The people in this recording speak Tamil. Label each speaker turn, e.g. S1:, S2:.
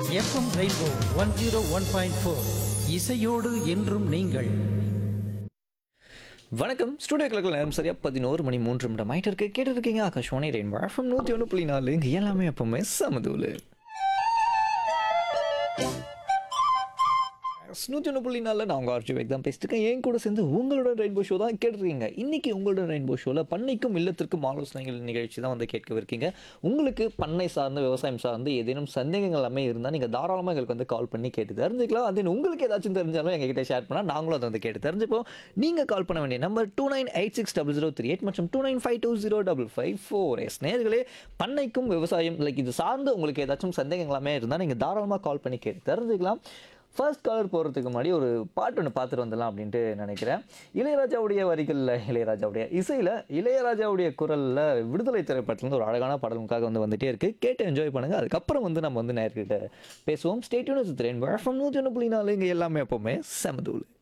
S1: FM rainbow one zero one point four இசையோடு என்றும் நீங்கள்
S2: வணக்கம் ஸ்டூடியோ கிளக்கில் நேரம் சரியா பதினோரு மணி மூன்று நிமிடம் ஆயிட்டு இருக்கு கேட்டு இருக்கீங்க ஆகாஷ்வாணி ரெயின்போ எஃப்எம் நூற்றி ஒன்று புள்ளி நாலு இங்கே எல்லாமே எப்பவுமே சமதூலு நூற்றி ஒன்று புள்ளி நாலில் நான் உங்கள் ஆர்ஜி வைக் தான் பேசிட்டு இருக்கேன் என் கூட சேர்ந்து உங்களோட ரெயின்போ ஷோ தான் கேட்டுருக்கீங்க இன்னைக்கு உங்களோட ரெயின்போ ஷோவில் பண்ணைக்கும் இல்லத்திற்கும் ஆலோசனைகள் நிகழ்ச்சி தான் வந்து கேட்கவிருக்கீங்க உங்களுக்கு பண்ணை சார்ந்து விவசாயம் சார்ந்து ஏதேனும் சந்தேகங்கள் எல்லாமே இருந்தால் நீங்கள் தாராளமாக எங்களுக்கு வந்து கால் பண்ணி கேட்டு தெரிஞ்சுக்கலாம் அதே உங்களுக்கு ஏதாச்சும் தெரிஞ்சாலும் எங்ககிட்ட ஷேர் பண்ணால் நாங்களும் அதை வந்து கேட்டு தெரிஞ்சுப்போம் நீங்கள் கால் பண்ண வேண்டிய number two nine eight six double zero three eight மற்றும் two nine five two zero double five four எஸ் நேர்களே பண்ணைக்கும் விவசாயம் லைக் இது சார்ந்து உங்களுக்கு ஏதாச்சும் சந்தேகங்களாமே இருந்தால் நீங்கள் தாராளமாக கால் பண்ணி கேட்டு தெரிஞ்சுக்கலாம் ஃபர்ஸ்ட் கலர் போகிறதுக்கு முன்னாடி ஒரு பாட்டு ஒன்று பார்த்துட்டு வந்துடலாம் அப்படின்ட்டு நினைக்கிறேன் இளையராஜாவுடைய வரிகளில் இளையராஜாவுடைய இசையில் இளையராஜாவுடைய குரலில் விடுதலை திரைப்படத்துலேருந்து ஒரு அழகான பாடலுக்காக வந்து வந்துட்டே இருக்குது கேட்டு என்ஜாய் பண்ணுங்கள் அதுக்கப்புறம் வந்து நம்ம வந்து நேர்கிட்ட பேசுவோம் ஸ்டேட்யூன் ரெயின் ஃப்ரம் நூற்றி ஒன்று புள்ளி நாலு இங்கே எல்லாமே எப்போவுமே செமதூள்